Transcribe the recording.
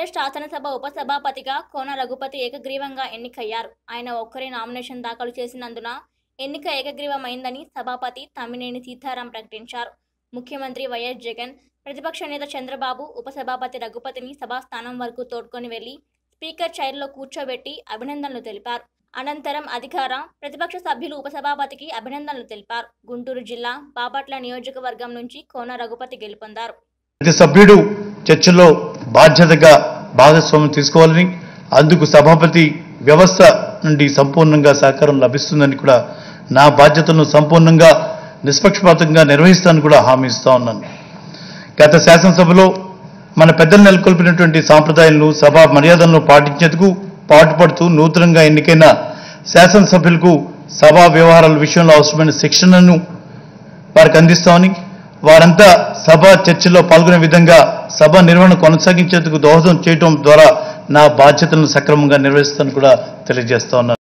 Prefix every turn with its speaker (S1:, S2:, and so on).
S1: శాసనసభ ఉపసభాపతిగా కోన రఘుపతి ఏకగ్రీవంగా ఎన్నికయ్యారు ఆయన ఒక్కరే నామినేషన్ దాఖలు చేసినందున ఎన్నిక ఏకగ్రీవమైందని సభాపతి తమ్మినేని సీతారాం ప్రకటించారు ముఖ్యమంత్రి వైఎస్ జగన్ ప్రతిపక్ష నేత చంద్రబాబు ఉపసభాపతి రఘుపతిని సభాస్థానం వరకు తోడ్కొని వెళ్లి స్పీకర్ చైర్లో కూర్చోబెట్టి అభినందనలు తెలిపారు అనంతరం అధికార ప్రతిపక్ష సభ్యులు ఉపసభాపతికి అభినందనలు తెలిపారు గుంటూరు జిల్లా బాపట్ల నియోజకవర్గం నుంచి కోన రఘుపతి గెలుపొందారు
S2: ప్రతి సభ్యుడు చర్చలో బాధ్యతగా భాగస్వామ్యం తీసుకోవాలని అందుకు సభాపతి వ్యవస్థ నుండి సంపూర్ణంగా సహకారం లభిస్తుందని కూడా నా బాధ్యతలను సంపూర్ణంగా నిష్పక్షపాతంగా నిర్వహిస్తానని కూడా హామీ ఇస్తా ఉన్నాను గత శాసనసభలో మన పెద్దలు నెలకొల్పినటువంటి సాంప్రదాయాలను సభా మర్యాదలను పాటించేందుకు పాటుపడుతూ నూతనంగా ఎన్నికైన శాసనసభ్యులకు సభా వ్యవహారాల విషయంలో అవసరమైన శిక్షణను వారికి అందిస్తామని వారంతా సభ చర్చలో పాల్గొనే విధంగా సభ నిర్వహణ కొనసాగించేందుకు దోహదం చేయడం ద్వారా నా బాధ్యతలను సక్రమంగా నిర్వహిస్తానని కూడా తెలియజేస్తా ఉన్నాను